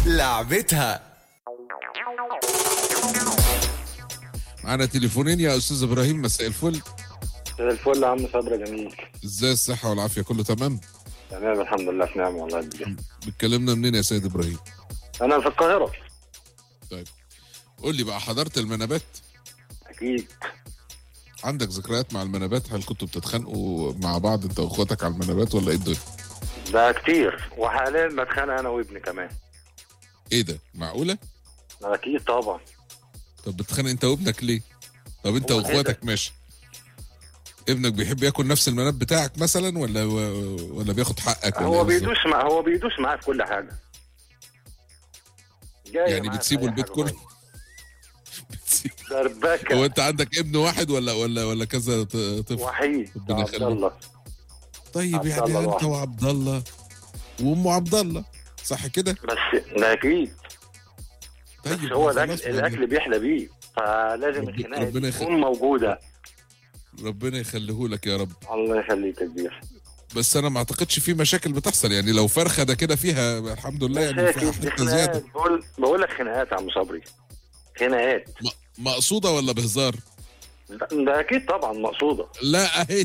لعبتها معانا تليفونين يا استاذ ابراهيم مساء الفل زي الفل يا عم صبري جميل ازاي الصحه والعافيه كله تمام تمام الحمد لله في نعمه والله كبير بتكلمنا منين يا سيد ابراهيم انا في القاهره طيب قول لي بقى حضرت المنابات اكيد عندك ذكريات مع المنابات هل كنتوا بتتخانقوا مع بعض انت واخواتك على المنابات ولا ايه الدنيا ده كتير وحاليا بتخانق انا وابني كمان ايه ده معقوله اكيد طبعا طب بتتخانق انت وابنك ليه طب انت هو إيه واخواتك ماشي ابنك بيحب ياكل نفس المناب بتاعك مثلا ولا ولا بياخد حقك ولا هو إيه بالظبط؟ بيدوس مع هو بيدوس معاه في كل حاجه جاي يعني معاه في بتسيبوا أي البيت حاجة كله والله. بتسيب- دربكه هو انت عندك ابن واحد ولا ولا ولا كذا ط- طفل وحيد ربنا عبد يخليه. الله طيب عبد يعني الله انت لوحده. وعبد الله وام عبد الله صح كده بس ده اكيد طيب بس هو خلاص الاكل يعني الاكل بيحلى بيه فلازم رب- الخناقه ربنا دي يخليك. تكون موجوده ربنا يخليه لك يا رب الله يخليك يا كبير بس انا ما اعتقدش في مشاكل بتحصل يعني لو فرخه ده كده فيها الحمد لله يعني مشاكل فيها دي حته زياده خناقات بقول بقول لك خناقات يا عم صبري خناقات م- مقصوده ولا بهزار ده ده اكيد طبعا مقصوده لا اهي